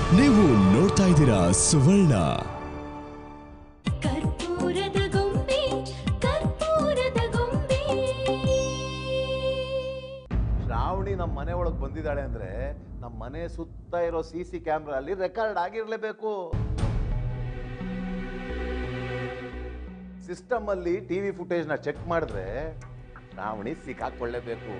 ನೀವು ನೋಡ್ತಾ ಇದ್ದೀರಾ ಸುವರ್ಣ ಕರ್ಪೂರದ ಗೊಂಬೆ ಕರ್ಪೂರದ ಗೊಂಬೆ ಶ್ರಾವಣಿ ನಮ್ಮ ಮನೆ ಒಳಗೆ ಬಂದಿದ್ದಾಳೆ ಅಂದ್ರೆ ನಮ್ಮ ಮನೆ ಸುತ್ತ ಇರೋ ಸಿ ಸಿ ಕ್ಯಾಮ್ರಾ ಅಲ್ಲಿ ರೆಕಾರ್ಡ್ ಆಗಿರ್ಲೇಬೇಕು ಸಿಸ್ಟಮ್ ಅಲ್ಲಿ ಟಿವಿ ಫುಟೇಜ್ ನ ಚೆಕ್ ಮಾಡಿದ್ರೆ ಶ್ರಾವಣಿ ಸಿಕ್ಕಾಕೊಳ್ಳೇಬೇಕು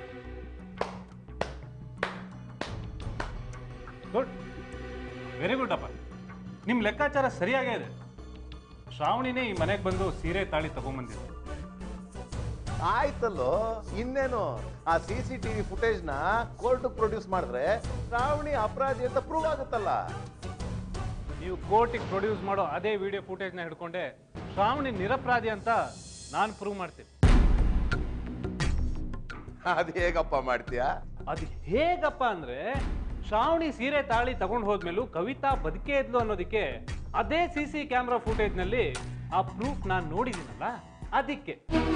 ಗುಡ್ ವೆರಿ ಗುಡ್ ಅಪ್ಪ ನಿಮ್ಮ ಲೆಕ್ಕಾಚಾರ ಸರಿಯಾಗೇ ಇದೆ ಶ್ರಾವಣಿನೇ ಈ ಮನೆಗೆ ಬಂದು ಸೀರೆ ತಾಳಿ ತಗೊಂಬಂದಿದೆ ಆಯ್ತಲ್ಲೋ ಇನ್ನೇನು ಆ ಸಿ ಸಿ ಟಿವಿ ಫುಟೇಜ್ ನ ಕೋರ್ಟ್ ಪ್ರೊಡ್ಯೂಸ್ ಮಾಡಿದ್ರೆ ಶ್ರಾವಣಿ ಅಪರಾಧಿ ಅಂತ ಪ್ರೂವ್ ಆಗುತ್ತಲ್ಲ ನೀವು ಕೋರ್ಟಿಗೆ ಪ್ರೊಡ್ಯೂಸ್ ಮಾಡೋ ಅದೇ ವಿಡಿಯೋ ಫುಟೇಜ್ನ ಹಿಡ್ಕೊಂಡೆ ಶ್ರಾವಣಿ ನಿರಪರಾಧಿ ಅಂತ ನಾನು ಪ್ರೂವ್ ಮಾಡ್ತೀನಿ ಅದು ಹೇಗಪ್ಪ ಮಾಡ್ತೀಯಾ ಅದು ಹೇಗಪ್ಪ ಅಂದ್ರೆ ಶ್ರಾವಣಿ ಸೀರೆ ತಾಳಿ ತಗೊಂಡು ಹೋದ್ಮೇಲೂ ಕವಿತಾ ಬದುಕೇ ಇದ್ಲು ಅನ್ನೋದಕ್ಕೆ ಅದೇ ಸಿ ಸಿ ಕ್ಯಾಮ್ರಾ ಫುಟೇಜ್ನಲ್ಲಿ ಆ ಪ್ರೂಫ್ ನಾನು ನೋಡಿದ್ದೀನಲ್ಲ ಅದಕ್ಕೆ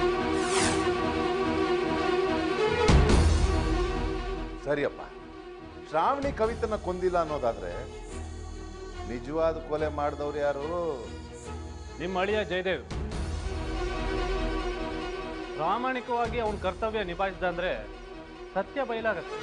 ಸರಿಯಪ್ಪ ಶ್ರಾವಣಿ ಕವಿತನ ಕೊಂದಿಲ್ಲ ಅನ್ನೋದಾದ್ರೆ ನಿಜವಾದ ಕೊಲೆ ಮಾಡಿದವ್ರು ಯಾರು ನಿಮ್ಮ ಅಳಿಯ ಜಯದೇವ್ ಪ್ರಾಮಾಣಿಕವಾಗಿ ಅವನ ಕರ್ತವ್ಯ ನಿಭಾಯಿಸಿದ ಅಂದ್ರೆ ಸತ್ಯ ಬಯಲಾಗತ್ತೆ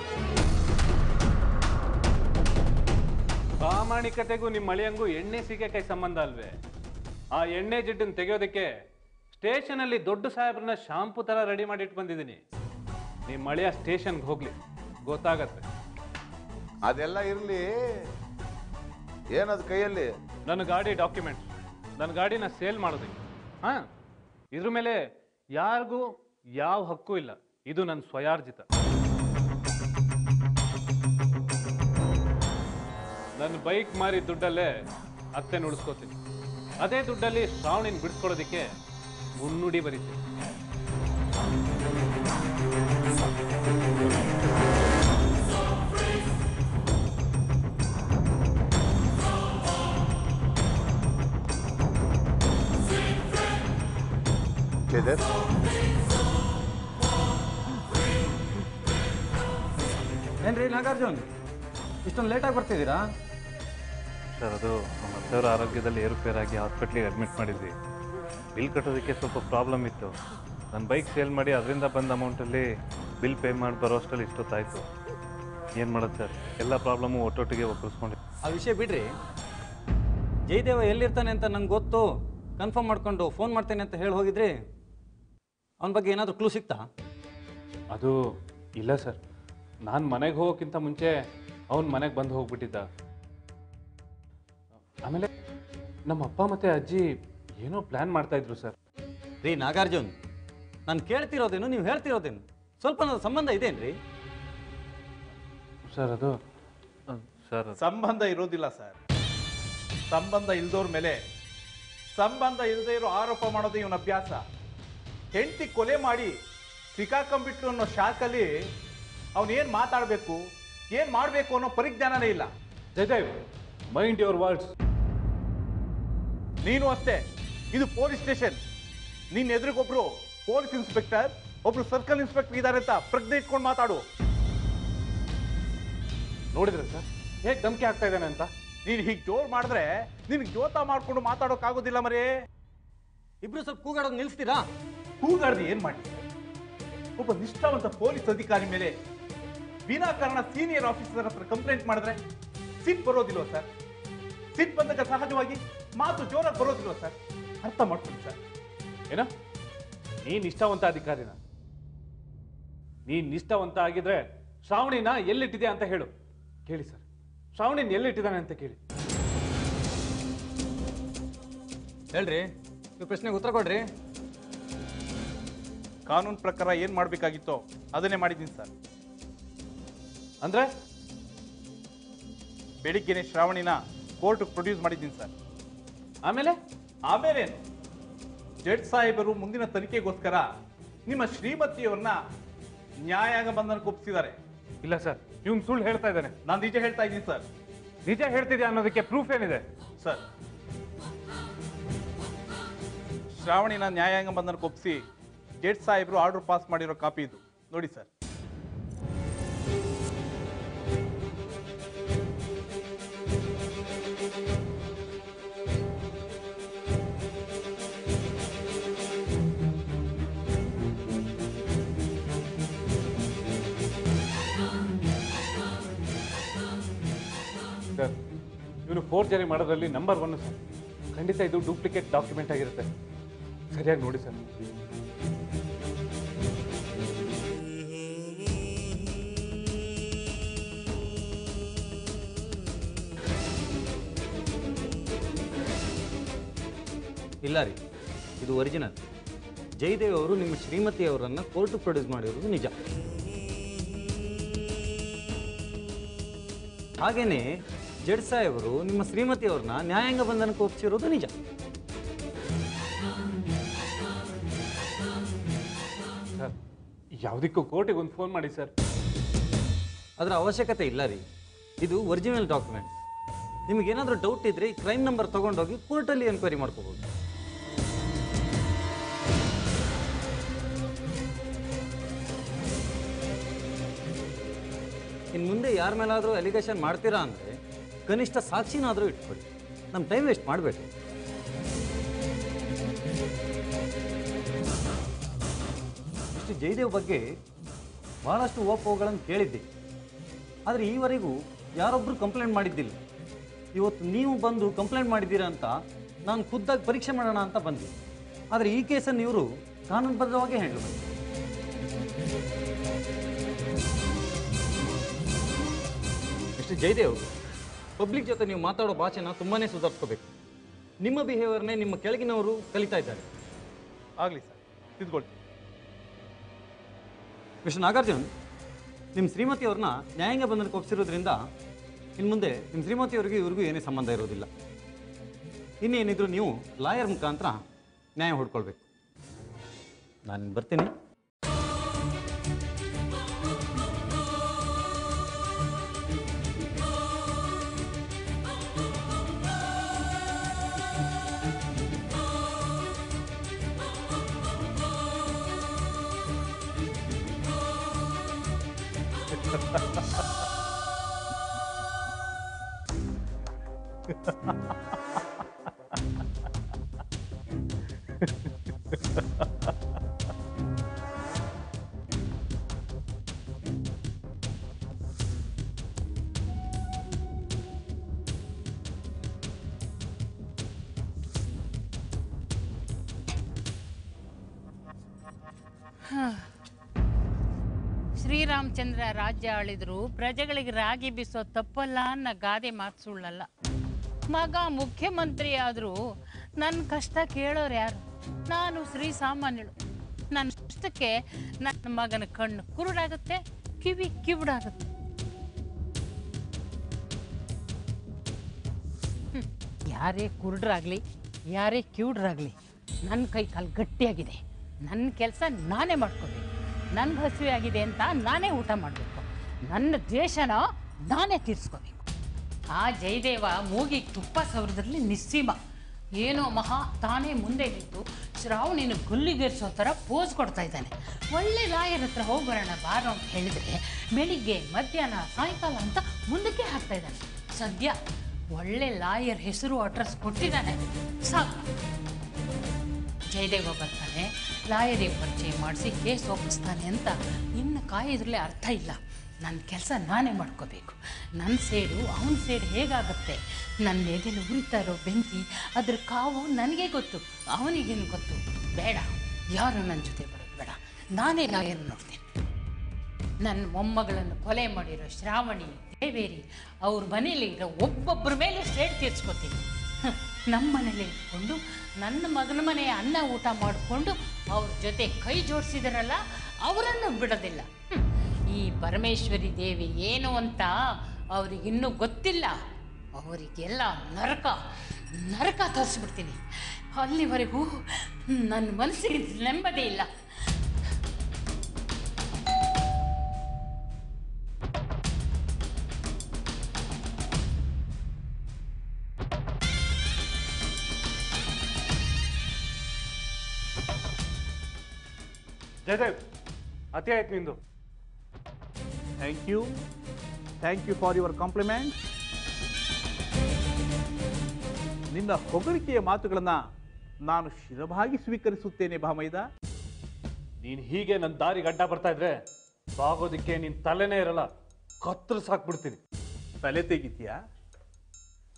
ಪ್ರಾಮಾಣಿಕತೆಗೂ ನಿಮ್ಮ ಅಳಿಯಂಗೂ ಎಣ್ಣೆ ಸೀಗೆಕಾಯಿ ಸಂಬಂಧ ಅಲ್ವೇ ಆ ಎಣ್ಣೆ ಜಿಡ್ಡನ್ನು ತೆಗೆಯೋದಕ್ಕೆ ಸ್ಟೇಷನಲ್ಲಿ ದೊಡ್ಡ ಸಾಹೇಬ್ರನ್ನ ಶಾಂಪು ತರ ರೆಡಿ ಮಾಡಿ ಇಟ್ಟು ಬಂದಿದ್ದೀನಿ ನಿಮ್ಮ ಅಳಿಯ ಸ್ಟೇಷನ್ಗೆ ಹೋಗ್ಲಿ ಗೊತ್ತಾಗತ್ತೆ ಅದೆಲ್ಲ ಇರ್ಲಿ ಏನದು ಕೈಯಲ್ಲಿ ನನ್ನ ಗಾಡಿ ಡಾಕ್ಯುಮೆಂಟ್ಸ್ ನನ್ನ ಗಾಡಿನ ಸೇಲ್ ಮಾಡೋದಕ್ಕೆ ಹಾ ಇದ್ರ ಮೇಲೆ ಯಾರಿಗೂ ಯಾವ ಹಕ್ಕು ಇಲ್ಲ ಇದು ನನ್ನ ಸ್ವಯಾರ್ಜಿತ ನನ್ನ ಬೈಕ್ ಮಾರಿ ದುಡ್ಡಲ್ಲೇ ಅತ್ತೆ ಉಳಿಸ್ಕೋತೀನಿ ಅದೇ ದುಡ್ಡಲ್ಲಿ ಶ್ರಾವಣಿನ ಬಿಡಿಸ್ಕೊಳ್ಳೋದಕ್ಕೆ ಮುನ್ನುಡಿ ಬರೀತೀನಿ ಜಯದೇವ್ ಏನ್ರಿ ನಾಗಾರ್ಜುನ್ ಇಷ್ಟೊಂದು ಲೇಟಾಗಿ ಬರ್ತಿದ್ದೀರಾ ಸರ್ ಅದು ನಮ್ಮ ಅತ್ತೆಯವರ ಆರೋಗ್ಯದಲ್ಲಿ ಏರುಪೇರಾಗಿ ಹಾಸ್ಪಿಟ್ಲಿಗೆ ಅಡ್ಮಿಟ್ ಮಾಡಿದ್ವಿ ಬಿಲ್ ಕಟ್ಟೋದಕ್ಕೆ ಸ್ವಲ್ಪ ಪ್ರಾಬ್ಲಮ್ ಇತ್ತು ನನ್ನ ಬೈಕ್ ಸೇಲ್ ಮಾಡಿ ಅದರಿಂದ ಬಂದ ಅಮೌಂಟಲ್ಲಿ ಬಿಲ್ ಪೇ ಮಾಡಿ ಬರೋ ಅಷ್ಟರಲ್ಲಿ ಇಷ್ಟೊತ್ತಾಯಿತು ಏನು ಮಾಡೋದು ಸರ್ ಎಲ್ಲ ಪ್ರಾಬ್ಲಮ್ಮು ಒಟ್ಟೊಟ್ಟಿಗೆ ಒಕ್ಕರಿಸ್ಕೊಂಡು ಆ ವಿಷಯ ಬಿಡ್ರಿ ಜಯದೇವ ಎಲ್ಲಿರ್ತಾನೆ ಅಂತ ನಂಗೆ ಗೊತ್ತು ಕನ್ಫರ್ಮ್ ಮಾಡ್ಕೊಂಡು ಫೋನ್ ಮಾಡ್ತೇನೆ ಅಂತ ಹೇಳಿ ಹೋಗಿದ್ರಿ ಅವನ ಬಗ್ಗೆ ಏನಾದರೂ ಕ್ಲೂ ಸಿಕ್ತಾ ಅದು ಇಲ್ಲ ಸರ್ ನಾನು ಮನೆಗೆ ಹೋಗೋಕ್ಕಿಂತ ಮುಂಚೆ ಅವನು ಮನೆಗೆ ಬಂದು ಹೋಗ್ಬಿಟ್ಟಿದ್ದ ಆಮೇಲೆ ನಮ್ಮ ಅಪ್ಪ ಮತ್ತು ಅಜ್ಜಿ ಏನೋ ಪ್ಲ್ಯಾನ್ ಮಾಡ್ತಾಯಿದ್ರು ಸರ್ ರೀ ನಾಗಾರ್ಜುನ್ ನಾನು ಕೇಳ್ತಿರೋದೇನು ನೀವು ಹೇಳ್ತಿರೋದೇನು ಸ್ವಲ್ಪ ನನ್ನ ಸಂಬಂಧ ಇದೇನ್ರಿ ಸರ್ ಅದು ಸರ್ ಸಂಬಂಧ ಇರೋದಿಲ್ಲ ಸರ್ ಸಂಬಂಧ ಇಲ್ದೋರ್ ಮೇಲೆ ಸಂಬಂಧ ಇಲ್ಲದೆ ಇರೋ ಆರೋಪ ಮಾಡೋದು ಇವನ ಅಭ್ಯಾಸ ಹೆಂಡತಿ ಕೊಲೆ ಮಾಡಿ ಸಿಕ್ಕಾಕೊಂಡ್ಬಿಟ್ರು ಅನ್ನೋ ಶಾಕಲ್ಲಿ ಅವನೇನು ಮಾತಾಡಬೇಕು ಏನು ಮಾಡಬೇಕು ಅನ್ನೋ ಪರಿಜ್ಞಾನನೇ ಇಲ್ಲ ಜಯದೇವ್ ಮೈಂಡ್ ಯುವರ್ ವರ್ಡ್ಸ್ ನೀನು ಅಷ್ಟೇ ಇದು ಪೊಲೀಸ್ ಸ್ಟೇಷನ್ ನಿನ್ನ ಎದುರಿಗೊಬ್ರು ಪೊಲೀಸ್ ಇನ್ಸ್ಪೆಕ್ಟರ್ ಒಬ್ರು ಸರ್ಕಲ್ ಇನ್ಸ್ಪೆಕ್ಟರ್ ಇದ್ದಾರೆ ಅಂತ ಪ್ರಜ್ಞೆ ಇಟ್ಕೊಂಡು ಮಾತಾಡು ನೋಡಿದ್ರೆ ಸರ್ ಹೇಗೆ ಧಮಕಿ ಆಗ್ತಾ ಇದ್ದಾನೆ ಅಂತ ನೀನು ಹೀಗೆ ಜೋರ್ ಮಾಡಿದ್ರೆ ನಿನಗೆ ಜೋತ ಮಾಡ್ಕೊಂಡು ಮಾತಾಡೋಕ್ಕಾಗೋದಿಲ್ಲ ಮರೇ ಇಬ್ರು ಸ್ವಲ್ಪ ಕೂಗಾಡೋದು ನಿಲ್ಲಿಸ್ತೀರಾ ಕೂಗಾಡ್ದು ಏನ್ ಮಾಡಿ ಒಬ್ಬ ನಿಷ್ಠಾವಂತ ಪೊಲೀಸ್ ಅಧಿಕಾರಿ ಮೇಲೆ ವಿನಾಕಾರಣ ಸೀನಿಯರ್ ಆಫೀಸರ್ ಹತ್ರ ಕಂಪ್ಲೇಂಟ್ ಮಾಡಿದ್ರೆ ಸಿಟ್ ಬರೋದಿಲ್ವ ಸರ್ ಸಿಟ್ ಬಂದಾಗ ಸಹಜವಾಗಿ ಮಾತು ಜೋರಾಗಿ ಬರೋದಿಲ್ವ ಸರ್ ಅರ್ಥ ಮಾಡ್ಕೊಳ್ಳಿ ಸರ್ ಏನ ನೀನ್ ನಿಷ್ಠಾವಂತ ಅಧಿಕಾರಿನ ನೀನ್ ನಿಷ್ಠಾವಂತ ಆಗಿದ್ರೆ ಶ್ರಾವಣಿನ ಎಲ್ಲಿಟ್ಟಿದೆ ಅಂತ ಹೇಳು ಕೇಳಿ ಸರ್ ಶ್ರಾವಣಿನ ಎಲ್ಲಿಟ್ಟಿದ್ದಾನೆ ಅಂತ ಕೇಳಿ ಹೇಳ್ರಿ ಈ ಪ್ರಶ್ನೆಗೆ ಉತ್ತರ ಕೊಡ್ರಿ ಕಾನೂನು ಪ್ರಕಾರ ಏನ್ ಮಾಡ್ಬೇಕಾಗಿತ್ತೋ ಅದನ್ನೇ ಮಾಡಿದ್ದೀನಿ ಸರ್ ಅಂದ್ರೆ ಬೆಳಿಗ್ಗೆನೆ ಶ್ರಾವಣಿನ ಕೋರ್ಟ್ ಪ್ರೊಡ್ಯೂಸ್ ಮಾಡಿದ್ದೀನಿ ಸರ್ ಆಮೇಲೆ ಆಮೇಲೇನು ಜಡ್ಜ್ ಸಾಹೇಬರು ಮುಂದಿನ ತನಿಖೆಗೋಸ್ಕರ ನಿಮ್ಮ ಶ್ರೀಮತಿಯವ್ರನ್ನ ನ್ಯಾಯಾಂಗ ಬಂಧನಕ್ಕೆ ಒಪ್ಪಿಸಿದ್ದಾರೆ ಇಲ್ಲ ಸರ್ ಇವ್ನು ಸುಳ್ಳು ಹೇಳ್ತಾ ಇದ್ದಾನೆ ನಾನು ನಿಜ ಹೇಳ್ತಾ ಇದ್ದೀನಿ ಸರ್ ನಿಜ ಹೇಳ್ತಿದ್ಯಾ ಅನ್ನೋದಕ್ಕೆ ಪ್ರೂಫ್ ಏನಿದೆ ಸರ್ ಶ್ರಾವಣಿನ ನ್ಯಾಯಾಂಗ ಬಂಧನಕ್ಕೆ ಒಪ್ಪಿಸಿ ಜಡ್ಜ್ ಸಾಹೇಬರು ಆರ್ಡರ್ ಪಾಸ್ ಮಾಡಿರೋ ಕಾಪಿ ಇದು ನೋಡಿ ಸರ್ ಸರ್ ಇವನು ಫೋರ್ಜರಿ ಮಾಡೋದ್ರಲ್ಲಿ ನಂಬರ್ ಒನ್ ಸರ್ ಖಂಡಿತ ಇದು ಡೂಪ್ಲಿಕೇಟ್ ಡಾಕ್ಯುಮೆಂಟ್ ಆಗಿರುತ್ತೆ ಸರಿಯಾಗಿ ನೋಡಿ ಸರ್ ಇಲ್ಲ ರೀ ಇದು ಒರಿಜಿನಲ್ ಜಯದೇವ್ ಅವರು ನಿಮ್ಮ ಶ್ರೀಮತಿ ಅವರನ್ನು ಕೋರ್ಟ್ ಪ್ರೊಡ್ಯೂಸ್ ಮಾಡಿರೋದು ನಿಜ ಹಾಗೇನೆ ಜಡ್ಸಾಯ್ ಅವರು ನಿಮ್ಮ ಶ್ರೀಮತಿ ಅವ್ರನ್ನ ನ್ಯಾಯಾಂಗ ಬಂಧನಕ್ಕೆ ಒಪ್ಪಿಸಿರೋದು ನಿಜ ಸರ್ ಯಾವುದಕ್ಕೂ ಕೋರ್ಟಿಗೆ ಒಂದು ಫೋನ್ ಮಾಡಿ ಸರ್ ಅದರ ಅವಶ್ಯಕತೆ ಇಲ್ಲ ರೀ ಇದು ಒರಿಜಿನಲ್ ಡಾಕ್ಯುಮೆಂಟ್ ನಿಮಗೇನಾದರೂ ಡೌಟ್ ಇದ್ದರೆ ಈ ಕ್ರೈಮ್ ನಂಬರ್ ತೊಗೊಂಡೋಗಿ ಕೋರ್ಟಲ್ಲಿ ಎನ್ಕ್ವೈರಿ ಮಾಡ್ಕೋಬೋದು ಇನ್ನು ಮುಂದೆ ಯಾರ ಮೇಲಾದರೂ ಅಲಿಗೇಷನ್ ಮಾಡ್ತೀರಾ ಅಂದರೆ ಕನಿಷ್ಠ ಸಾಕ್ಷಿನಾದರೂ ಇಟ್ಕೊಳ್ಳಿ ನಮ್ಮ ಟೈಮ್ ವೇಸ್ಟ್ ಮಾಡಬೇಡಿ ಇಷ್ಟು ಜಯದೇವ್ ಬಗ್ಗೆ ಭಾಳಷ್ಟು ಓಪೋಗಳನ್ನು ಕೇಳಿದ್ದೆ ಆದರೆ ಈವರೆಗೂ ಯಾರೊಬ್ಬರು ಕಂಪ್ಲೇಂಟ್ ಮಾಡಿದ್ದಿಲ್ಲ ಇವತ್ತು ನೀವು ಬಂದು ಕಂಪ್ಲೇಂಟ್ ಮಾಡಿದ್ದೀರಾ ಅಂತ ನಾನು ಖುದ್ದಾಗಿ ಪರೀಕ್ಷೆ ಮಾಡೋಣ ಅಂತ ಬಂದೆ ಆದರೆ ಈ ಕೇಸನ್ನು ಇವರು ಕಾನೂನುಬದ್ಧವಾಗಿ ಹ್ಯಾಂಡಲ್ ಮಾಡಿ ಮಿಸ್ಟರ್ ಜಯದೇವ್ ಪಬ್ಲಿಕ್ ಜೊತೆ ನೀವು ಮಾತಾಡೋ ಭಾಷೆನ ತುಂಬಾ ಸುಧಾರಿಸ್ಕೋಬೇಕು ನಿಮ್ಮ ಬಿಹೇವಿಯರ್ನೇ ನಿಮ್ಮ ಕೆಳಗಿನವರು ಕಲಿತಾ ಇದ್ದಾರೆ ಆಗಲಿ ಸರ್ ತಿದ್ಕೊಳ್ತೀನಿ ಮಿಸ್ಟರ್ ನಾಗಾರ್ಜುನ್ ನಿಮ್ಮ ಶ್ರೀಮತಿಯವ್ರನ್ನ ನ್ಯಾಯಾಂಗ ಬಂಧನಕ್ಕೆ ಒಪ್ಪಿಸಿರೋದ್ರಿಂದ ಇನ್ನು ಮುಂದೆ ನಿಮ್ಮ ಶ್ರೀಮತಿಯವ್ರಿಗೆ ಇವ್ರಿಗೂ ಏನೇ ಸಂಬಂಧ ಇರೋದಿಲ್ಲ ಇನ್ನೇನಿದ್ರು ನೀವು ಲಾಯರ್ ಮುಖಾಂತರ ನ್ಯಾಯ ಹುಡ್ಕೊಳ್ಬೇಕು ನಾನು ಬರ್ತೀನಿ ಶ್ರೀರಾಮಚಂದ್ರ ರಾಜ್ಯ ಆಳಿದ್ರು ಪ್ರಜೆಗಳಿಗೆ ರಾಗಿ ಬಿಸೋ ತಪ್ಪಲ್ಲ ಅನ್ನೋ ಗಾದೆ ಮಾತು ಸುಳ್ಳಲ್ಲ ಮಗ ಮುಖ್ಯಮಂತ್ರಿ ಆದರೂ ನನ್ನ ಕಷ್ಟ ಕೇಳೋರು ಯಾರು ನಾನು ಶ್ರೀ ಸಾಮಾನ್ಯಳು ನನ್ನ ಕಷ್ಟಕ್ಕೆ ನನ್ನ ಮಗನ ಕಣ್ಣು ಕುರುಡಾಗುತ್ತೆ ಕಿವಿ ಕಿವುಡಾಗುತ್ತೆ ಹ್ಮ್. ಯಾರೇ ಕುರುಡ್ರಾಗಲಿ ಯಾರೇ ಕಿವುಡ್ರಾಗಲಿ ನನ್ನ ಕೈ ಕಾಲು ಗಟ್ಟಿಯಾಗಿದೆ ನನ್ನ ಕೆಲಸ ನಾನೇ ಮಾಡ್ಕೋಬೇಕು ನನಗೆ ಹಸಿವೆ ಆಗಿದೆ ಅಂತ ನಾನೇ ಊಟ ಮಾಡಬೇಕು ನನ್ನ ದ್ವೇಷನ ನಾನೇ ತೀರಿಸ್ಕೋಬೇಕು ಆ ಜಯದೇವ ಮೂಗಿಗೆ ತುಪ್ಪ ಸವರದ್ರಲ್ಲಿ ನಿಸ್ಸೀಮ ಏನೋ ಮಹಾ ತಾನೇ ಮುಂದೆ ನಿಂತು ಶ್ರಾವಣಿನ ಗುಲ್ಲಿಗೇರಿಸೋ ಥರ ಪೋಸ್ ಕೊಡ್ತಾ ಇದ್ದಾನೆ ಒಳ್ಳೆ ಲಾಯರ್ ಹತ್ರ ಹೋಗಿ ಬರೋಣ ಬಾರೋ ಅಂತ ಹೇಳಿದರೆ ಬೆಳಿಗ್ಗೆ ಮಧ್ಯಾಹ್ನ ಸಾಯಂಕಾಲ ಅಂತ ಮುಂದಕ್ಕೆ ಹಾಕ್ತಾ ಇದ್ದಾನೆ ಸದ್ಯ ಒಳ್ಳೆ ಲಾಯರ್ ಹೆಸರು ಅಡ್ರೆಸ್ ಕೊಟ್ಟಿದ್ದಾನೆ ಸಾಕು ಜಯದೇವ ಬರ್ತಾನೆ ಲಾಯರಿಗೆ ಪರಿಚಯ ಮಾಡಿಸಿ ಕೇಸ್ ಒಪ್ಪಿಸ್ತಾನೆ ಅಂತ ಇನ್ನು ಕಾಯೋದ್ರಲ್ಲಿ ಅರ್ಥ ಇಲ್ಲ ನನ್ನ ಕೆಲಸ ನಾನೇ ಮಾಡ್ಕೋಬೇಕು ನನ್ನ ಸೇಡು ಅವನ ಸೇಡು ಹೇಗಾಗುತ್ತೆ ನನ್ನ ಎದೆಲು ಉರಿತಾ ಇರೋ ಬೆಂಕಿ ಅದ್ರ ಕಾವು ನನಗೆ ಗೊತ್ತು ಅವನಿಗೇನು ಗೊತ್ತು ಬೇಡ ಯಾರು ನನ್ನ ಜೊತೆ ಬರೋದು ಬೇಡ ನಾನೇ ಲಾಯರ್ ನೋಡ್ತೀನಿ ನನ್ನ ಮೊಮ್ಮಗಳನ್ನು ಕೊಲೆ ಮಾಡಿರೋ ಶ್ರಾವಣಿ ದೇವೇರಿ ಅವ್ರ ಮನೇಲಿ ಇರೋ ಒಬ್ಬೊಬ್ಬರ ಮೇಲೆ ಸ್ಟೇಟ್ ತೀರ್ಸ್ಕೊತೀನಿ ಹ, ನಮ್ಮ ಮನೇಲಿ ಇಟ್ಕೊಂಡು ನನ್ನ ಮಗನ ಮನೆ ಅನ್ನ ಊಟ ಮಾಡಿಕೊಂಡು ಅವ್ರ ಜೊತೆ ಕೈ ಜೋಡಿಸಿದಾರಲ್ಲ ಅವರನ್ನು ಬಿಡೋದಿಲ್ಲ ಹ್ಮ್. ಈ ಪರಮೇಶ್ವರಿ ದೇವಿ ಏನು ಅಂತ ಅವ್ರಿಗಿನ್ನೂ ಗೊತ್ತಿಲ್ಲ ಅವರಿಗೆಲ್ಲ ನರಕ ನರಕ ತೋರಿಸ್ಬಿಡ್ತೀನಿ ಅಲ್ಲಿವರೆಗೂ ನನ್ನ ಮನಸ್ಸಿಗೆ ನೆಮ್ಮದಿ ಇಲ್ಲ ಜಯದೇವ್ ಅತಿ ಆಯ್ತು ನಿಂದು thank you thank you for your compliment ನಿನ್ನ ಹೊಗಳಿಕೆಯ ಮಾತುಗಳನ್ನು ನಾನು ಶಿರವಾಗಿ ಸ್ವೀಕರಿಸುತ್ತೇನೆ ಭಾಮೈದ ನೀನು ಹೀಗೆ ನನ್ನ ದಾರಿಗೆ ಅಡ್ಡ ಬರ್ತಾ ಇದ್ರೆ ಬಾಗೋದಕ್ಕೆ ನಿನ್ ತಲೆನೇ ಇರಲ್ಲ ಕತ್ತರಿಸಿ ಹಾಕ್ಬಿಡ್ತೀನಿ ತಲೆ ತೆಗಿತೀಯಾ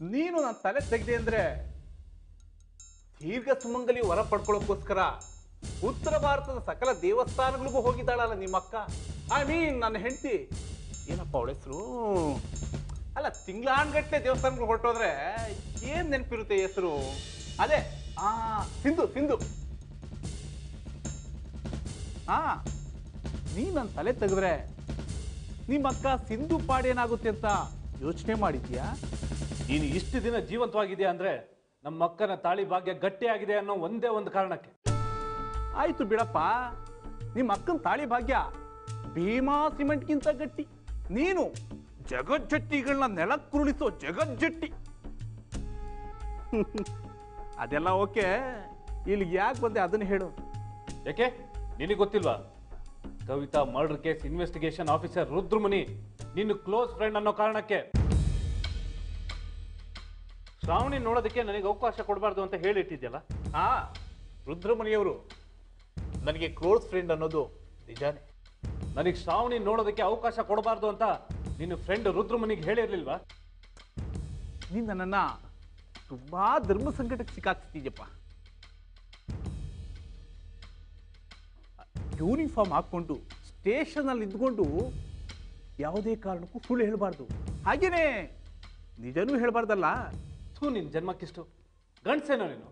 ನೀನು ನನ್ನ ತಲೆ ತೆಗೆದೆ ಅಂದ್ರೆ ದೀರ್ಘ ಸುಮಂಗಲಿ ವರ ಪಡ್ಕೊಳ್ಳೋಕ್ಕೋಸ್ಕರ ಉತ್ತರ ಭಾರತದ ಸಕಲ ದೇವಸ್ಥಾನಗಳಿಗೂ ಹೋಗಿದ್ದಾಳಲ್ಲ ನಿಮ್ಮ ಅಕ್ಕ ಐ ಮೀನ್ ನನ್ನ ಹೆಂಡತಿ ಏನಪ್ಪ ಅವಳ ಹೆಸರು ಅಲ್ಲ ತಿಂಗಳಾನ್ಗಟ್ಲೆ ದೇವಸ್ಥಾನಗಳು ಹೊರಟೋದ್ರೆ ಏನ್ ನೆನಪಿರುತ್ತೆ ಹೆಸರು ಅದೇ ಆ ಸಿಂಧು ಸಿಂಧು ಹಾ ನೀ ನನ್ನ ತಲೆ ತೆಗೆದ್ರೆ ನಿಮ್ಮ ಅಕ್ಕ ಸಿಂಧು ಪಾಡೇನಾಗುತ್ತೆ ಅಂತ ಯೋಚನೆ ಮಾಡಿದ್ಯಾ ನೀನು ಇಷ್ಟು ದಿನ ಜೀವಂತವಾಗಿದೆಯಾ ಅಂದ್ರೆ ನಮ್ಮ ಅಕ್ಕನ ತಾಳಿ ಭಾಗ್ಯ ಗಟ್ಟಿಯಾಗಿದೆ ಅನ್ನೋ ಒಂದೇ ಒಂದು ಕಾರಣಕ್ಕೆ ಆಯ್ತು ಬಿಡಪ್ಪ ನಿಮ್ಮ ಅಕ್ಕನ ತಾಳಿ ಭಾಗ್ಯ ಭೀಮಾ ಸಿಮೆಂಟ್ಗಿಂತ ಗಟ್ಟಿ ನೀನು ಜಗಜ್ಜಟ್ಟಿಗಳನ್ನ ನೆಲಕ್ಕುರುಳಿಸೋ ಜಗಜ್ಜಟ್ಟಿ ಅದೆಲ್ಲ ಓಕೆ ಇಲ್ಲಿಗೆ ಯಾಕೆ ಬಂದೆ ಅದನ್ನ ಹೇಳು ಯಾಕೆ ನಿನಗೆ ಗೊತ್ತಿಲ್ವಾ Kavita murder case investigation officer Rudramuni ನಿನ್ನ ಕ್ಲೋಸ್ ಫ್ರೆಂಡ್ ಅನ್ನೋ ಕಾರಣಕ್ಕೆ ಶ್ರಾವಣಿ ನೋಡೋದಕ್ಕೆ ನನಗೆ ಅವಕಾಶ ಕೊಡಬಾರ್ದು ಅಂತ ಹೇಳಿಟ್ಟಿದ್ಯಲ್ಲ ಹಾ ರುದ್ರಮುನಿಯವರು ನನಗೆ ಕ್ಲೋಸ್ ಫ್ರೆಂಡ್ ಅನ್ನೋದು ನಿಜಾನೇ ನನಗೆ ಶ್ರಾವಣಿ ನೋಡೋದಕ್ಕೆ ಅವಕಾಶ ಕೊಡಬಾರ್ದು ಅಂತ ನಿನ್ನ ಫ್ರೆಂಡ್ ರುದ್ರಮುನಿಗೆ ಹೇಳಿರ್ಲಿಲ್ವಾ ನೀನು ನನ್ನನ್ನು ತುಂಬಾ ಧರ್ಮ ಸಂಕಟಕ್ಕೆ ಸಿಕ್ಕಾಕ್ಸ್ತಿದ್ಯಪ್ಪ ಯೂನಿಫಾರ್ಮ್ ಹಾಕ್ಕೊಂಡು ಸ್ಟೇಷನಲ್ಲಿ ಇದ್ಕೊಂಡು ಯಾವುದೇ ಕಾರಣಕ್ಕೂ ಸುಳ್ಳು ಹೇಳಬಾರ್ದು ಹಾಗೇನೇ ನಿಜನೂ ಹೇಳಬಾರ್ದಲ್ಲ ಥೂ ನಿನ್ನ ಜನ್ಮಕ್ಕಿಷ್ಟು ಗಂಡ್ಸೇನೋ ನೀನು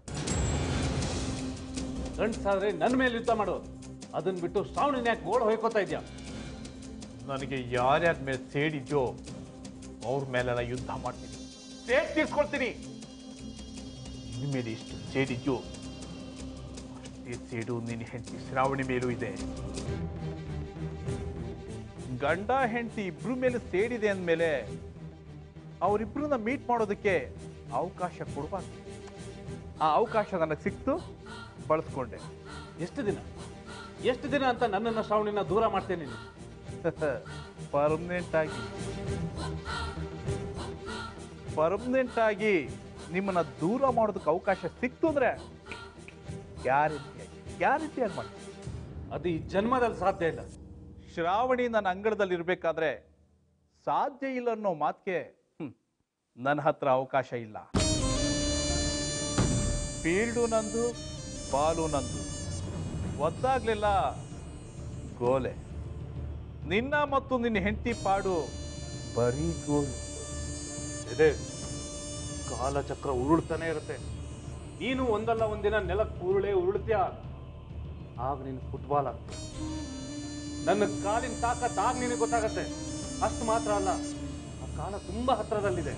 ಗಂಡ್ಸಾದ್ರೆ ನನ್ನ ಮೇಲೆ ಯುದ್ಧ ಮಾಡು ಅದನ್ನ ಬಿಟ್ಟು ಶ್ರಾವಣಿನ ಯಾಕೆ ಗೋಳು ಹೊಯ್ಕೋತಾ ಇದ್ಯಾ ನನಗೆ ಯಾರ್ಯಾರ ಮೇಲೆ ಸೇಡಿದ್ಯೋ ಅವ್ರ ಮೇಲೆಲ್ಲ ಯುದ್ಧ ಮಾಡ್ತೀನಿ ಸೇಡ್ ತೀರ್ಸ್ಕೊಳ್ತೀನಿ ಇನ್ಮೇಲೆ ಎಷ್ಟು ಸೇಡಿದ್ಯೋ ಅಷ್ಟೇ ಸೇಡು ನಿನ್ನ ಹೆಂಡತಿ ಶ್ರಾವಣಿ ಮೇಲೂ ಇದೆ ಗಂಡ ಹೆಂಡತಿ ಇಬ್ರು ಮೇಲೆ ಸೇಡಿದೆ ಅಂದಮೇಲೆ ಅವರಿಬ್ರನ್ನ ಮೀಟ್ ಮಾಡೋದಕ್ಕೆ ಅವಕಾಶ ಕೊಡಬಾರ್ದು ಆ ಅವಕಾಶ ನನಗೆ ಸಿಕ್ತು ಬಳಸ್ಕೊಂಡೆ ಎಷ್ಟು ದಿನ ಎಷ್ಟು ದಿನ ಅಂತ ನನ್ನನ್ನು ಶ್ರಾವಣಿನ ದೂರ ಮಾಡ್ತೇನೆ ನೀನು ಪರ್ಮನೆಂಟ್ ಆಗಿ ಪರ್ಮನೆಂಟ್ ಆಗಿ ನಿಮ್ಮನ್ನ ದೂರ ಮಾಡೋದಕ್ಕೆ ಅವಕಾಶ ಸಿಕ್ತು ಅಂದ್ರೆ ಗ್ಯಾರಂಟಿ ಗ್ಯಾರಂಟಿಯಾಗಿ ಮಾಡಿ ಅದು ಈ ಜನ್ಮದಲ್ಲಿ ಸಾಧ್ಯ ಇಲ್ಲ ಶ್ರಾವಣಿ ನನ್ನ ಅಂಗಳದಲ್ಲಿ ಇರಬೇಕಾದ್ರೆ ಸಾಧ್ಯ ಇಲ್ಲ ಅನ್ನೋ ಮಾತಿಗೆ ನನ್ನ ಹತ್ರ ಅವಕಾಶ ಇಲ್ಲ ಫೀಲ್ಡು ನಂದು ಬಾಲು ನಂದು ಒದ್ದಾಗ್ಲಿಲ್ಲ ಗೋಲೆ ನಿನ್ನ ಮತ್ತು ನಿನ್ನ ಹೆಂಡತಿ ಪಾಡು ಬರೀ ಗೋಲು ಇದೆ ಕಾಲಚಕ್ರ ಉರುಳ್ತಾನೆ ಇರುತ್ತೆ ನೀನು ಒಂದಲ್ಲ ಒಂದಿನ ನೆಲಕ್ಕೆ ಉರುಳೆ ಉರುಳ್ತೀಯ ಆಗ ನೀನು ಫುಟ್ಬಾಲ್ ಆಗ್ತೀಯ ನನ್ನ ಕಾಲಿನ ತಾಕತ್ ಆಗ ನಿನಗೆ ಗೊತ್ತಾಗತ್ತೆ ಅಷ್ಟು ಮಾತ್ರ ಅಲ್ಲ ಆ ಕಾಲ ತುಂಬಾ ಹತ್ರದಲ್ಲಿದೆ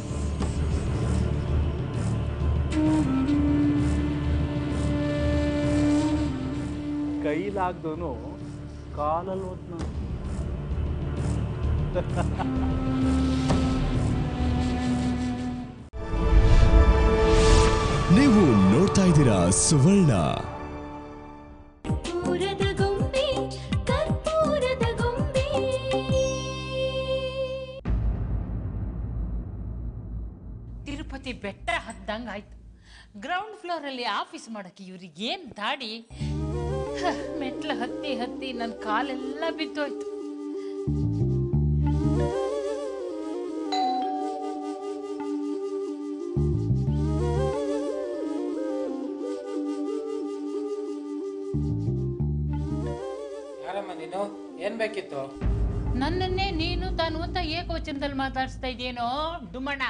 ಕೈಲಾಗ್ದೋನು ಕಾಲಲ್ಲಿ ಓದ್ನ ನೀವು ನೋಡ್ತಾ ಇದ್ದೀರಾ ಸುವರ್ಣ ಕರ್ಪೂರದ ಗೊಂಬೆ ಕರ್ಪೂರದ ಗೊಂಬೆ ತಿರುಪತಿ ಬೆಟ್ಟ ಹತ್ತಂಗೆ ಆಯ್ತು ಗ್ರೌಂಡ್ ಫ್ಲೋರಲ್ಲಿ ಆಫೀಸ್ ಮಾಡೋಕ್ಕೆ ಇವ್ರಿಗೆ ಏನು ದಾಡಿ ಹ, ಮೆಟ್ಲು ಹತ್ತಿ ಹತ್ತಿ ನನ್ನ ಕಾಲೆಲ್ಲ ಬಿದ್ದೋಯ್ತು ಯಾರಮ್ಮ ನೀನು ಏನ್ ಬೇಕಿತ್ತು ನನ್ನನ್ನೇ ನೀನು ತಾನು ಅಂತ ಏಕವಚನದಲ್ಲಿ ಮಾತಾಡಿಸ್ತಾ ಇದೆಯೇನೋ ಡುಮಣ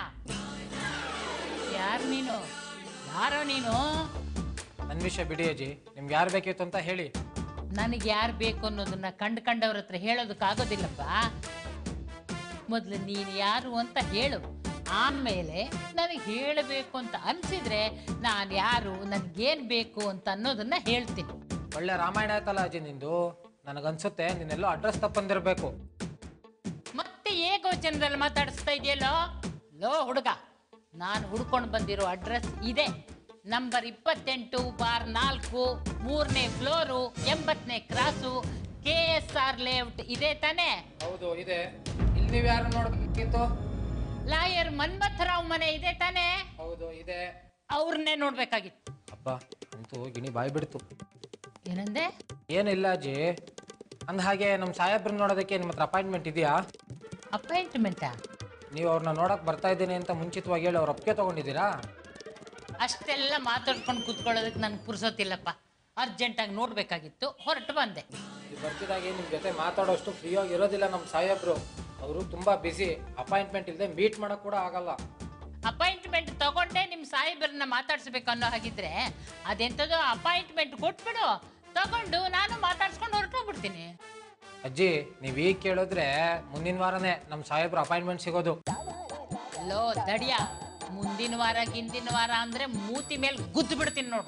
ಯಾರು ನೀನು ಯಾರೋ ನೀನು ನನ್ನ ವಿಷಯ ಬಿಡಿ ಅಜ್ಜಿ ನಿಮ್ಗೆ ಯಾರು ಬೇಕಿತ್ತು ಅಂತ ಹೇಳಿ ನನಗೆ ಯಾರು ಬೇಕು ಅನ್ನೋದನ್ನ ಕಂಡು ಕಂಡವ್ರ ಹತ್ರ ಹೇಳೋದಕ್ಕಾಗೋದಿಲ್ಲಪ್ಪ ಮೊದಲು ನೀನು ಯಾರು ಅಂತ ಹೇಳು ಆಮೇಲೆ ನನಗೆ ಹೇಳಬೇಕು ಅಂತ ಅನಿಸಿದ್ರೆ ನಾನು ಯಾರು ನನಗೇನು ಬೇಕು ಅಂತ ಅನ್ನೋದನ್ನ ಹೇಳ್ತೀನಿ ಒಳ್ಳೆ ರಾಮಾಯಣ ಆಯ್ತಲ್ಲ ಅಜ್ಜಿ ನಿಂದು ನನಗನ್ಸುತ್ತೆ ನೀನೆಲ್ಲೋ ಅಡ್ರೆಸ್ ತಪ್ಪಂದಿರ್ಬೇಕು ಮತ್ತೆ ಏಕವಚನದಲ್ಲಿ ಮಾತಾಡಿಸ್ತಾ ಇದೆಯಲ್ಲೋ ಲೋ ಹುಡುಗ ನಾನು ಹುಡ್ಕೊಂಡು ಬಂದಿರೋ ಅಡ್ರೆಸ್ ಇದೆ ನಂಬರ್ ಇಪ್ಪತ್ತೆಂಟು ಬಾರ್ ನಾಲ್ಕು ಮೂರನೇ ಫ್ಲೋರು ಎಂಬತ್ತನೇ cross K S R layout ಇದೆ ತಾನೇ ಹೌದು ಇದೆ ಇಲ್ಲಿ ನೀವು ಯಾರು ನೋಡ್ಬೇಕಿತ್ತು ಲಾಯರ್ ಮನ್ಮಥರಾವ್ ಮನೆ ಇದೆ ತಾನೇ ಹೌದು ಇದೆ ಅವ್ರನ್ನೇ ನೋಡ್ಬೇಕಾಗಿತ್ತು ಅಪ್ಪ ಅಂತೂ ಗಿಣಿ ಬಾಯಿ ಬಿಡ್ತು ಏನಂದೆ ಏನಿಲ್ಲ ಅಜ್ಜಿ ಅಂದ ಹಾಗೆ ನಮ್ಮ ಸಾಹೇಬ್ರನ್ನ ನೋಡೋದಕ್ಕೆ ನಿಮ್ಮ ಹತ್ರ ಅಪಾಯಿಂಟ್ಮೆಂಟ್ ಇದೆಯಾ ಅಪಾಯಿಂಟ್ಮೆಂಟಾ ನೀವು ಅವ್ರನ್ನ ನೋಡಕ್ ಬರ್ತಾ ಇದ್ದೀನಿ ಅಂತ ಮುಂಚಿತವಾಗಿ ಹೇಳಿ ಅವ್ರ ಒಪ್ಪಿಗೆ ತಗೊಂಡಿದ್ದೀರಾ ಅಷ್ಟೆಲ್ಲ ಮಾತಾಡ್ಕೊಂಡು ಕೂತ್ಕೊಳ್ಳೋದಕ್ಕೆ ನನಗೆ ಪುರ್ಸೋತಿಲ್ಲಪ್ಪ ಅರ್ಜೆಂಟಾಗಿ ನೋಡಬೇಕಾಗಿತ್ತು ಹೊರಟು ಬಂದೆ ನೀವು ಬರ್ತಿದಾಗೆ ನಿಮ್ಮ ಜೊತೆ ಮಾತಾಡೋಷ್ಟು ಫ್ರೀ ಆಗಿ ಇರೋದಿಲ್ಲ ನಮ್ಮ ಸಾಹೇಬ್ರು ಅವರು ತುಂಬಾ ಬಿಸಿ ಅಪಾಯಿಂಟ್ಮೆಂಟ್ ಇಲ್ಲದೆ ಮೀಟ್ ಮಾಡಕ್ ಕೂಡ ಆಗಲ್ಲ ಅಪಾಯಿಂಟ್ಮೆಂಟ್ ತಗೊಂಡೇ ನಿಮ್ಮ ಸಾಹೇಬರನ್ನ ಮಾತಾಡ್ಸ್ಬೇಕು ಅನ್ನೋ ಹಾಗಿದ್ರೆ ಅದೆಂಥದ್ದು ಅಪಾಯಿಂಟ್ಮೆಂಟ್ ಕೊಟ್ಬಿಡು ತಗೊಂಡು ನಾನು ಮಾತಾಡ್ಸ್ಕೊಂಡು ಹೊರಟೋಗ್ಬಿಡ್ತೀನಿ ಅಜ್ಜಿ ನೀವು ಈಗ ಕೇಳಿದ್ರೆ ಮುಂದಿನ ವಾರನೇ ನಮ್ಮ ಸಾಹೇಬ್ರು ಅಪಾಯಿಂಟ್ಮೆಂಟ್ ಸಿಗೋದು ಲೋ ದಡಿಯ ಮುಂದಿನ ವಾರ ಗಿಂದಿನ ವಾರ ಅಂದ್ರೆ ಮೂತಿ ಮೇಲೆ ಗುದ್ದು ಬಿಡ್ತೀನಿ ನೋಡು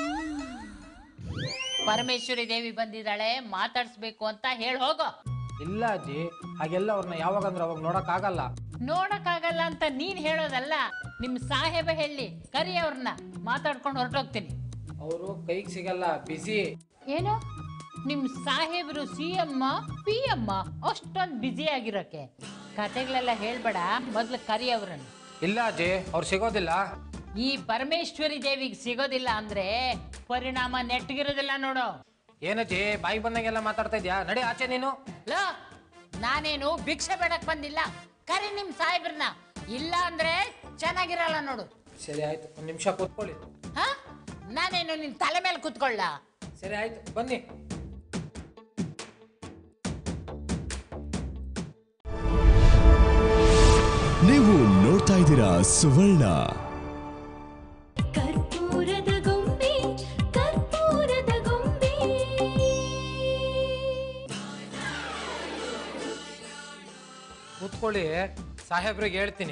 ಪರಮೇಶ್ವರಿ ದೇವಿ ಬಂದಿದ್ದಾಳೆ ಮಾತಾಡ್ಸ್ಬೇಕು ಅಂತ ಹೇಳಿ ಹೋಗೋ ಇಲ್ಲ ಅಜ್ಜಿ ಹಾಗೆಲ್ಲ ಅವ್ರನ್ನ ಯಾವಾಗಂದ್ರೆ ಅವಾಗ ನೋಡಕ್ ಆಗಲ್ಲ ನೋಡಕ್ಕಾಗಲ್ಲ ಅಂತ ನೀನ್ ಹೇಳೋದಲ್ಲ ನಿಮ್ ಸಾಹೇಬ ಹೇಳಿ ಕರಿ ಅವ್ರನ್ನ ಮಾತಾಡ್ಕೊಂಡು ಹೊರಟೋಗ್ತೀನಿ ಅವರು ಕೈಗೆ ಸಿಗಲ್ಲ ಬಿಸಿ ಏನು ನಿಮ್ ಸಾಹೇಬ್ರು ಸಿ ಎಮ್ಮ ಪಿ ಎಮ್ಮ ಅಷ್ಟೊಂದು ಬ್ಯುಸಿ ಆಗಿರೋಕೆ ಕತೆಗಳೆಲ್ಲ ಹೇಳ್ಬೇಡ ಮೊದ್ಲು ಕರಿ ಅವ್ರನ್ನ ಇಲ್ಲ ಅಜ್ಜಿ ಅವ್ರು ಸಿಗೋದಿಲ್ಲ ಈ ಪರಮೇಶ್ವರಿ ದೇವಿಗೆ ಸಿಗೋದಿಲ್ಲ ಅಂದ್ರೆ ಪರಿಣಾಮ ನೆಟ್ಟಗಿರೋದಿಲ್ಲ ನೋಡು ಏನಜ್ಜಿ ಬಾಯಿ ಬಂದಂಗೆಲ್ಲ ಮಾತಾಡ್ತಾ ಇದ್ಯಾ ನಡಿ ಆಚೆ ನೀನು ಲೋ ನಾನೇನು ಭಿಕ್ಷೆ ಬೇಡಕ್ ಬಂದಿಲ್ಲ ಕರಿ ನಿಮ್ ಸಾಹೇಬ್ರನ್ನ ಇಲ್ಲ ಅಂದ್ರೆ ಚೆನ್ನಾಗಿರಲ್ಲ ನೋಡು ಸರಿ ಆಯ್ತು ಒಂದು ನಿಮಿಷ ಕೂತ್ಕೊಳ್ಳಿ ಹಾ ನಾನೇನು ನಿನ್ ತಲೆ ಮೇಲೆ ಕುತ್ಕೊಳ್ಳ ಸರಿ ಆಯ್ತು ಬನ್ನಿ ನೀವು ನೋಡ್ತಾ ಇದ್ದೀರಾ ಸುವರ್ಣ ಕರ್ಪೂರದ ಗೊಂಬೆ ಕರ್ಪೂರದ ಗೊಂಬೆ ಕೂತ್ಕೊಳ್ಳಿ ಸಾಹೇಬ್ರಿಗೆ ಹೇಳ್ತೀನಿ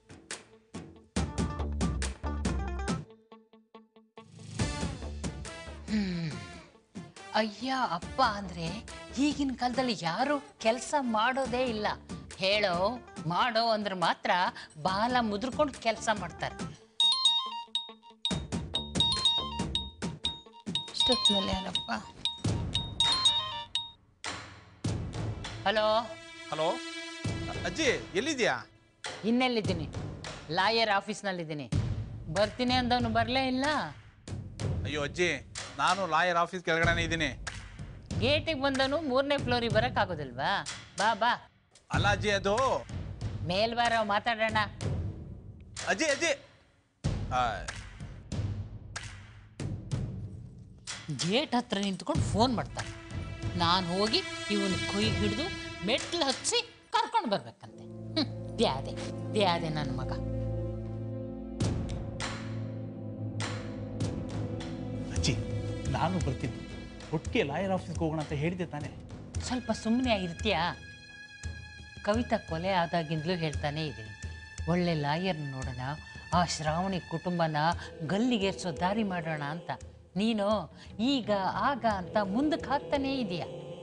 ಅಯ್ಯ ಅಪ್ಪ ಅಂದ್ರೆ ಈಗಿನ ಕಾಲದಲ್ಲಿ ಯಾರು ಕೆಲಸ ಮಾಡೋದೇ ಇಲ್ಲ ಹೇಳೋ ಮಾಡೋ ಅಂದ್ರೆ ಮಾತ್ರ ಬಾಲ ಮುದ್ರಕೊಂಡು ಕೆಲಸ ಮಾಡ್ತಾರೆ ಇಷ್ಟೊತ್ತಿನಲ್ಲಿ ಯಾರಪ್ಪ ಹಲೋ ಹಲೋ ಅಜ್ಜಿ ಎಲ್ಲಿದ್ಯಾ ಇನ್ನೆಲ್ಲಿದ್ದೀನಿ ಲಾಯರ್ ಆಫೀಸ್ನಲ್ಲಿದ್ದೀನಿ ಬರ್ತೀನಿ ಅಂದವನು ಬರಲೇ ಇಲ್ಲ ಅಯ್ಯೋ ಅಜ್ಜಿ ನಾನು ಲಾಯರ್ ಆಫೀಸ್ ಕೆಳಗಡೆನೇ ಇದ್ದೀನಿ ಗೇಟಿಗೆ ಬಂದನು ಮೂರನೇ ಫ್ಲೋರಿಗೆ ಬರೋಕ್ಕಾಗೋದಿಲ್ವಾ ಬಾ ಬಾ ಅಲ್ಲ ಅಜ್ಜಿ ಅದು ಮೇಲ್ವಾರ ಮಾತಾಡೋಣ ಅಜ್ಜಿ ಅಜ್ಜಿ ಆ, ಗೇಟ್ ಹತ್ರ ನಿಂತ್ಕೊಂಡು ಫೋನ್ ಮಾಡ್ತಾನೆ ನಾನು ಹೋಗಿ ಇವನು ಕೈ ಹಿಡಿದು ಮೆಟ್ಲು ಹಚ್ಚಿ ಕರ್ಕೊಂಡು ಬರ್ಬೇಕಂತೆ ಹ್ಞೂ ದ್ಯಾದೆ ದ್ಯಾದೆ ನನ್ನ ಮಗ ಅಜ್ಜಿ ನಾನು ಬರ್ತೀನಿ ಒಟ್ಟಿಗೆ ಲಾಯರ್ ಆಫೀಸ್ಗೆ ಹೋಗೋಣ ಅಂತ ಹೇಳಿದೆ ತಾನೇ ಸ್ವಲ್ಪ ಸುಮ್ಮನೆ ಇರ್ತೀಯಾ ಕವಿತಾ ಕೊಲೆ ಆದಾಗಿಂದಲೂ ಹೇಳ್ತಾನೆ ಇದ್ದೀನಿ ಒಳ್ಳೆ ಲಾಯರ್ನ ನೋಡೋಣ ಆ ಶ್ರಾವಣಿ ಕುಟುಂಬನ ಗಲ್ಲಿಗೇರ್ಸೋ ದಾರಿ ಮಾಡೋಣ ಅಂತ ನೀನು ಈಗ ಆಗ ಅಂತ ಮುಂದಕ್ಕೆ ಹಾಕ್ತಾನೇ ಇದೆಯಾ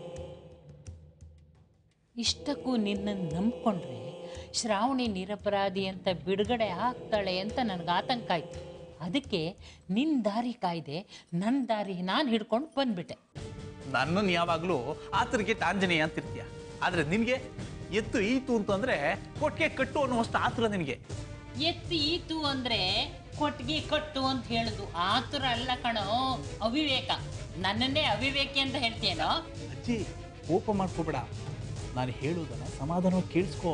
ಇಷ್ಟಕ್ಕೂ ನಿನ್ನನ್ನು ನಂಬ್ಕೊಂಡ್ರೆ ಶ್ರಾವಣಿ ನಿರಪರಾಧಿ ಅಂತ ಬಿಡುಗಡೆ ಆಗ್ತಾಳೆ ಅಂತ ನನಗೆ ಆತಂಕ ಆಯಿತು ಅದಕ್ಕೆ ನಿನ್ನ ದಾರಿ ಕಾಯ್ದೆ ನನ್ನ ದಾರಿ ನಾನು ಹಿಡ್ಕೊಂಡು ಬಂದ್ಬಿಟ್ಟೆ ನನ್ನನ್ನು ಯಾವಾಗಲೂ ಆತರಿಗೆ ಆಂಜನೇಯ ಅಂತಿರ್ತೀಯ ಆದರೆ ನಿನಗೆ ಎತ್ತು ಈತು ಅಂತಂದ್ರೆ ಕೊಟ್ಟಿಗೆ ಕಟ್ಟು ಅನ್ನುವಷ್ಟು ಆತುರ ನಿನಗೆ ಎತ್ತಿ ಈತು ಅಂದ್ರೆ ಕೊಟ್ಟಿಗೆ ಕಟ್ಟು ಅಂತ ಹೇಳುದು ಆತುರ ಅಲ್ಲ ಕಣೋ ಅವಿವೇಕ ನನ್ನನ್ನೇ ಅವಿವೇಕಿ ಅಂತ ಹೇಳ್ತೀಯನೋ ಅಜ್ಜಿ ಕೋಪ ಮಾಡ್ಕೋಬೇಡ ನಾನು ಹೇಳೋದನ್ನ ಸಮಾಧಾನವಾಗಿ ಕೇಳಿಸ್ಕೋ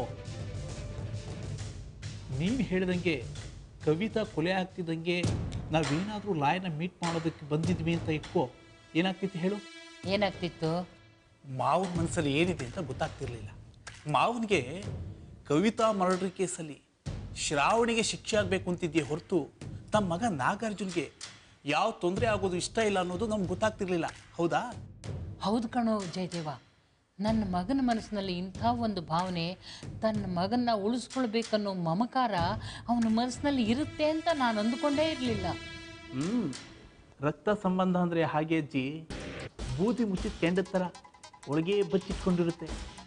ನೀನು ಹೇಳಿದಂಗೆ ಕವಿತಾ ಕೊಲೆ ಆಗ್ತಿದ್ದಂಗೆ ನಾವೇನಾದರೂ ಲಾಯರ್ನ ಮೀಟ್ ಮಾಡೋದಕ್ಕೆ ಬಂದಿದ್ವಿ ಅಂತ ಇಟ್ಕೋ ಏನಾಗ್ತಿತ್ತು ಹೇಳು ಏನಾಗ್ತಿತ್ತು ಮಾವನ ಮನಸ್ಸಲ್ಲಿ ಏನಿದೆ ಅಂತ ಗೊತ್ತಾಗ್ತಿರ್ಲಿಲ್ಲ ಮಾವನಿಗೆ ಕವಿತಾ ಮರ್ಡರ್ ಕೇಸಲ್ಲಿ ಶ್ರಾವಣಿಗೆ ಶಿಕ್ಷೆ ಆಗಬೇಕು ಅಂತಿದ್ಯೆ ಹೊರತು ತಮ್ಮ ಮಗ ನಾಗಾರ್ಜುನ್ಗೆ ಯಾವ ತೊಂದರೆ ಆಗೋದು ಇಷ್ಟ ಇಲ್ಲ ಅನ್ನೋದು ನಮ್ಗೆ ಗೊತ್ತಾಗ್ತಿರ್ಲಿಲ್ಲ ಹೌದಾ ಹೌದು ಕಣೋ ಜಯದೇವ ನನ್ನ ಮಗನ ಮನಸ್ಸಿನಲ್ಲಿ ಇಂಥ ಒಂದು ಭಾವನೆ ತನ್ನ ಮಗನ್ನ ಉಳಿಸ್ಕೊಳ್ಬೇಕನ್ನೋ ಮಮಕಾರ ಅವನ ಮನಸ್ಸಿನಲ್ಲಿ ಇರುತ್ತೆ ಅಂತ ನಾನು ಅಂದುಕೊಂಡೇ ಇರಲಿಲ್ಲ ಹ್ಞೂ ರಕ್ತ ಸಂಬಂಧ ಅಂದರೆ ಹಾಗೆ ಅಜ್ಜಿ ಬೂದಿ ಮುಚ್ಚಿದ ಕೆಂಡದ ಥರ ಒಳಗೆ ಬಚ್ಚಿಟ್ಕೊಂಡಿರುತ್ತೆ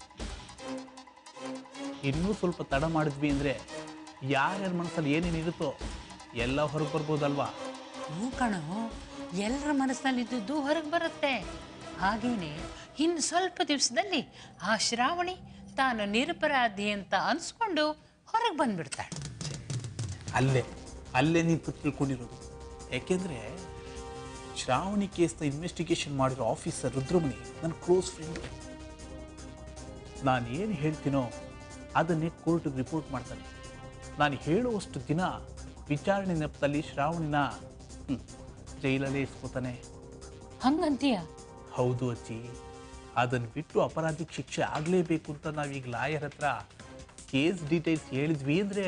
ಇನ್ನೂ ಸ್ವಲ್ಪ ತಡ ಮಾಡಿದ್ವಿ ಅಂದರೆ ಯಾರ್ಯಾರ ಮನಸ್ಸಲ್ಲಿ ಏನೇನಿರುತ್ತೋ ಎಲ್ಲ ಹೊರಗೆ ಬರ್ಬೋದಲ್ವಾ ಹ್ಞೂ ಕಣೋ ಎಲ್ಲರ ಮನಸ್ಸಿನಲ್ಲಿದ್ದು ಹೊರಗೆ ಬರುತ್ತೆ ಹಾಗೇನೆ ಇನ್ನು ಸ್ವಲ್ಪ ದಿವಸದಲ್ಲಿ ಆ ಶ್ರಾವಣಿ ತಾನು ನಿರಪರಾಧಿ ಅಂತ ಅನ್ಸ್ಕೊಂಡು ಹೊರಗೆ ಬಂದ್ಬಿಡ್ತಾಳೆ ಅಲ್ಲೇ ಅಲ್ಲೇ ನೀನು ತಿಳ್ಕೊಂಡಿರೋದು ಯಾಕೆಂದರೆ ಶ್ರಾವಣಿ ಕೇಸ್ನ ಇನ್ವೆಸ್ಟಿಗೇಷನ್ ಮಾಡಿರೋ ಆಫೀಸರ್ ರುದ್ರಮಣಿ ನನ್ನ ಕ್ಲೋಸ್ ಫ್ರೆಂಡು ನಾನು ಏನು ಹೇಳ್ತೀನೋ ಅದನ್ನೇ ಕೋರ್ಟಿಗೆ ರಿಪೋರ್ಟ್ ಮಾಡ್ತಾನೆ ನಾನು ಹೇಳುವಷ್ಟು ದಿನ ವಿಚಾರಣೆ ನೆಪದಲ್ಲಿ ಶ್ರಾವಣಿನ ಹ್ಮ್, ಜೈಲಲ್ಲೇ ಇಸ್ಕೋತಾನೆ ಹಂಗಂತೀಯ ಹೌದು ಅಜ್ಜಿ ಅದನ್ನು ಬಿಟ್ಟು ಅಪರಾಧಿಗೆ ಶಿಕ್ಷೆ ಆಗಲೇಬೇಕು ಅಂತ ನಾವೀಗ ಲಾಯರ್ ಹತ್ರ ಕೇಸ್ ಡೀಟೇಲ್ಸ್ ಹೇಳಿದ್ವಿ ಅಂದರೆ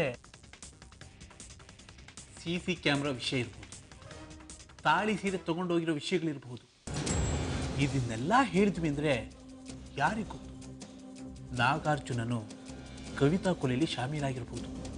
ಸಿ ಸಿ ಕ್ಯಾಮ್ರಾ ವಿಷಯ ಇರ್ಬೋದು ತಾಳಿ ಸೀರೆ ತೊಗೊಂಡೋಗಿರೋ ವಿಷಯಗಳಿರ್ಬೋದು ಇದನ್ನೆಲ್ಲ ಹೇಳಿದ್ವಿ ಅಂದರೆ ಯಾರಿಗೂ ನಾಗಾರ್ಜುನನು ಕವಿತಾ ಕೊಲೆಯಲ್ಲಿ ಶಾಮೀಲಾಗಿರ್ಬೋದು